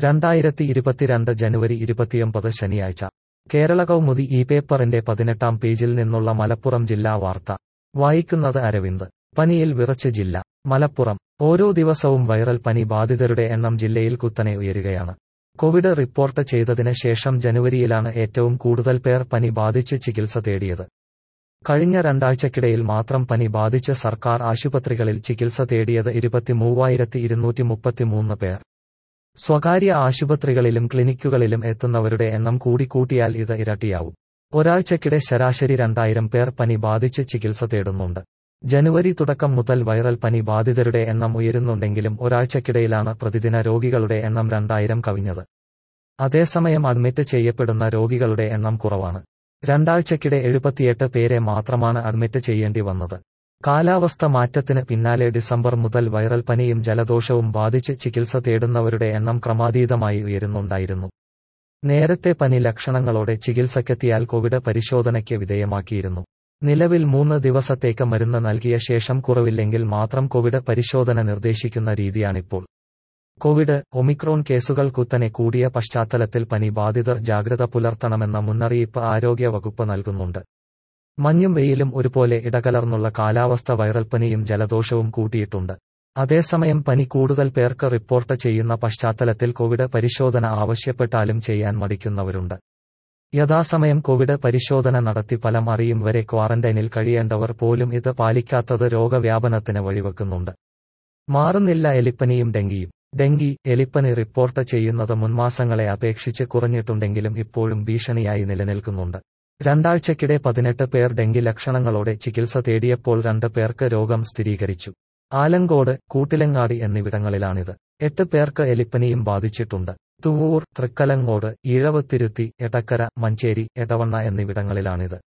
രണ്ടായിരത്തി ഇരുപത്തിരണ്ട് ജനുവരി ഇരുപത്തിയൊമ്പത് ശനിയാഴ്ച കേരള കൗമുദി ഈ പേപ്പറിന്റെ പതിനെട്ടാം പേജിൽ നിന്നുള്ള മലപ്പുറം ജില്ലാ വാർത്ത വായിക്കുന്നത് അരവിന്ദ് പനിയിൽ വിറച്ച് ജില്ല മലപ്പുറം ഓരോ ദിവസവും വൈറൽ പനി ബാധിതരുടെ എണ്ണം ജില്ലയിൽ കുത്തനെ ഉയരുകയാണ് കോവിഡ് റിപ്പോർട്ട് ചെയ്തതിന് ശേഷം ജനുവരിയിലാണ് ഏറ്റവും കൂടുതൽ പേർ പനി ബാധിച്ച് ചികിത്സ തേടിയത് കഴിഞ്ഞ രണ്ടാഴ്ചക്കിടയിൽ മാത്രം പനി ബാധിച്ച് സർക്കാർ ആശുപത്രികളിൽ ചികിത്സ തേടിയത് ഇരുപത്തിമൂവായിരത്തി ഇരുന്നൂറ്റി മുപ്പത്തിമൂന്ന് പേർ സ്വകാര്യ ആശുപത്രികളിലും ക്ലിനിക്കുകളിലും എത്തുന്നവരുടെ എണ്ണം കൂടിക്കൂട്ടിയാൽ ഇത് ഇരട്ടിയാവും ഒരാഴ്ചക്കിടെ ശരാശരി രണ്ടായിരം പേർ പനി ബാധിച്ച് ചികിത്സ തേടുന്നുണ്ട് ജനുവരി തുടക്കം മുതൽ വൈറൽ പനി ബാധിതരുടെ എണ്ണം ഉയരുന്നുണ്ടെങ്കിലും ഒരാഴ്ചക്കിടയിലാണ് പ്രതിദിന രോഗികളുടെ എണ്ണം രണ്ടായിരം കവിഞ്ഞത് അതേസമയം അഡ്മിറ്റ് ചെയ്യപ്പെടുന്ന രോഗികളുടെ എണ്ണം കുറവാണ് രണ്ടാഴ്ചക്കിടെ എഴുപത്തിയെട്ട് പേരെ മാത്രമാണ് അഡ്മിറ്റ് ചെയ്യേണ്ടി വന്നത് കാലാവസ്ഥ മാറ്റത്തിന് പിന്നാലെ ഡിസംബർ മുതൽ വൈറൽ പനിയും ജലദോഷവും ബാധിച്ച് ചികിത്സ തേടുന്നവരുടെ എണ്ണം ക്രമാതീതമായി ഉയരുന്നുണ്ടായിരുന്നു നേരത്തെ പനി ലക്ഷണങ്ങളോടെ ചികിത്സക്കെത്തിയാൽ കോവിഡ് പരിശോധനയ്ക്ക് വിധേയമാക്കിയിരുന്നു നിലവിൽ മൂന്ന് ദിവസത്തേക്ക് മരുന്ന് നൽകിയ ശേഷം കുറവില്ലെങ്കിൽ മാത്രം കോവിഡ് പരിശോധന നിർദ്ദേശിക്കുന്ന രീതിയാണിപ്പോൾ കോവിഡ് ഒമിക്രോൺ കേസുകൾ കുത്തനെ കൂടിയ പശ്ചാത്തലത്തിൽ പനി ബാധിതർ ജാഗ്രത പുലർത്തണമെന്ന മുന്നറിയിപ്പ് ആരോഗ്യ വകുപ്പ് നൽകുന്നുണ്ട് മഞ്ഞും വെയിലും ഒരുപോലെ ഇടകലർന്നുള്ള കാലാവസ്ഥ വൈറൽ പനിയും ജലദോഷവും കൂട്ടിയിട്ടുണ്ട് അതേസമയം പനി കൂടുതൽ പേർക്ക് റിപ്പോർട്ട് ചെയ്യുന്ന പശ്ചാത്തലത്തിൽ കോവിഡ് പരിശോധന ആവശ്യപ്പെട്ടാലും ചെയ്യാൻ മടിക്കുന്നവരുണ്ട് യഥാസമയം കോവിഡ് പരിശോധന നടത്തി ഫലം അറിയും വരെ ക്വാറന്റൈനിൽ കഴിയേണ്ടവർ പോലും ഇത് പാലിക്കാത്തത് രോഗവ്യാപനത്തിന് വഴിവെക്കുന്നുണ്ട് മാറുന്നില്ല എലിപ്പനിയും ഡെങ്കിയും ഡെങ്കി എലിപ്പനി റിപ്പോർട്ട് ചെയ്യുന്നത് മുൻമാസങ്ങളെ അപേക്ഷിച്ച് കുറഞ്ഞിട്ടുണ്ടെങ്കിലും ഇപ്പോഴും ഭീഷണിയായി നിലനിൽക്കുന്നുണ്ട് രണ്ടാഴ്ചക്കിടെ പതിനെട്ട് പേർ ഡെങ്കി ലക്ഷണങ്ങളോടെ ചികിത്സ തേടിയപ്പോൾ രണ്ട് പേർക്ക് രോഗം സ്ഥിരീകരിച്ചു ആലങ്കോട് കൂട്ടിലങ്ങാടി എന്നിവിടങ്ങളിലാണിത് എട്ട് പേർക്ക് എലിപ്പനിയും ബാധിച്ചിട്ടുണ്ട് തുവൂർ തൃക്കലങ്ങോട് ഈഴവത്തിരുത്തി എടക്കര മഞ്ചേരി എടവണ്ണ എന്നിവിടങ്ങളിലാണിത്